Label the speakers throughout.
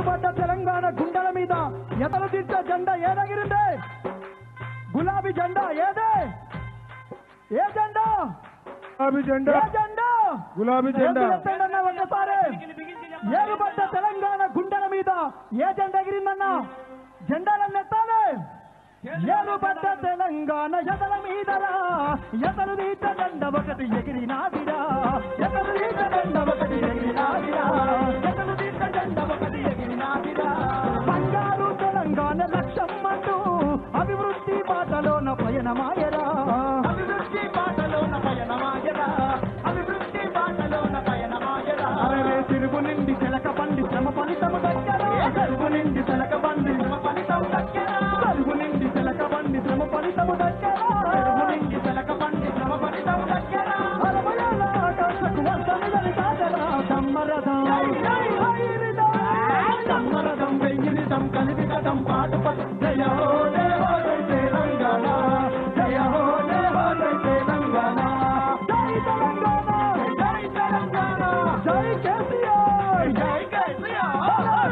Speaker 1: ఏరుబడ్డ తెలంగాణ గుండెల మీద ఎతలు దిట్ట జెండా ఏదగిరిందే గులాబీ జెండా ఏదే ఏ జెండా
Speaker 2: గులాబీ జెండా
Speaker 1: ఏ జెండా
Speaker 2: గులాబీ జెండా
Speaker 1: ఎందుకు ఎత్తండన్నా ఒక్కసారి ఏరుబడ్డ తెలంగాణ గుండెల మీద ఏ జెండా ఎగిరిందన్నా జెండాలను ఎత్తాలి ఏరుబడ్డ తెలంగాణ ఎదల మీదరా ఎదలు నీట దండ ఒకటి ఎగిరినాదిరా ఎదలు నీట దండ ఒకటి ఎగిరినాదిరా ఎదలు నీట దండ ఒకటి ఎగిరినాదిరా బంగారు తెలంగాణ లక్ష్యం అంటూ అభివృద్ధి బాటలోన పయనమాయరా అభివృద్ధి బాటలోన పయనమాయరా అభివృద్ధి బాటలోన పయనమాయరా అరే తిరుగు నిండి చిలక బండి శ్రమ ఫలితము దగ్గర తిరుగు నిండి చిలక బండి శ్రమ ఫలితం దగ్గర తిరుగు నిండి చిలక బండి శ్రమ ఫలితము దగ్గర తిరుగు నిండి చిలక బండి శ్రమ ఫలితము దగ్గర అరవయాల ఆకాశకు వస్తమిదని కాదరా దమ్మరథం దమ్మరథం వెయ్యిరితం కలిపికటం పాట జయ హో జయ హో జయ తెలంగాణ జయ హో జయ హో జయ తెలంగాణ జై తెలంగాణ జై తెలంగాణ జై కేసీఆర్ జై కేసీఆర్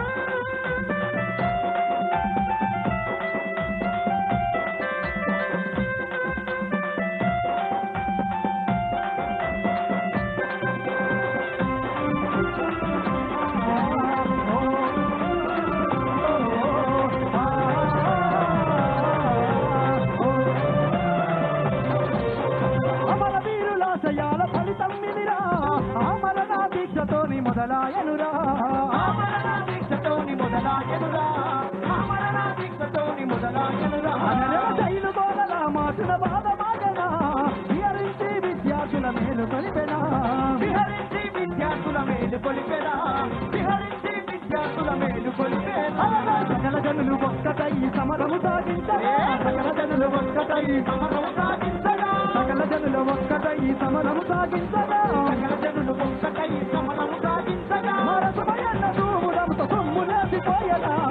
Speaker 1: అమర వీరులాశయాల ఫలితం ఇదిరా అమరణ దీక్షతోని మొదలాయనురా అమరణ దీక్షతోని మొదలాయనురా అమరణ దీక్షతోని మొదలాయనురా అనరేమ జైలు గోడల మాటున బాధ మాటనా విహరించి విద్యార్థుల మేలు కొలిపెనా విహరించి విద్యార్థుల మేలు కొలిపెనా విహరించి విద్యార్థుల మేలు కొలిపెనా సకల జనులు ఒక్కటై సమరము సాగించరా సకల జనులు ఒక్కటై సమరము సాగించరా సకల జనులు ఒక్కటై సమరము సాగించరా సకల జనులు ఒక్కటై సమరము సాగించరా మరసమయన్న దూములంతో సొమ్ము లేసిపోయరా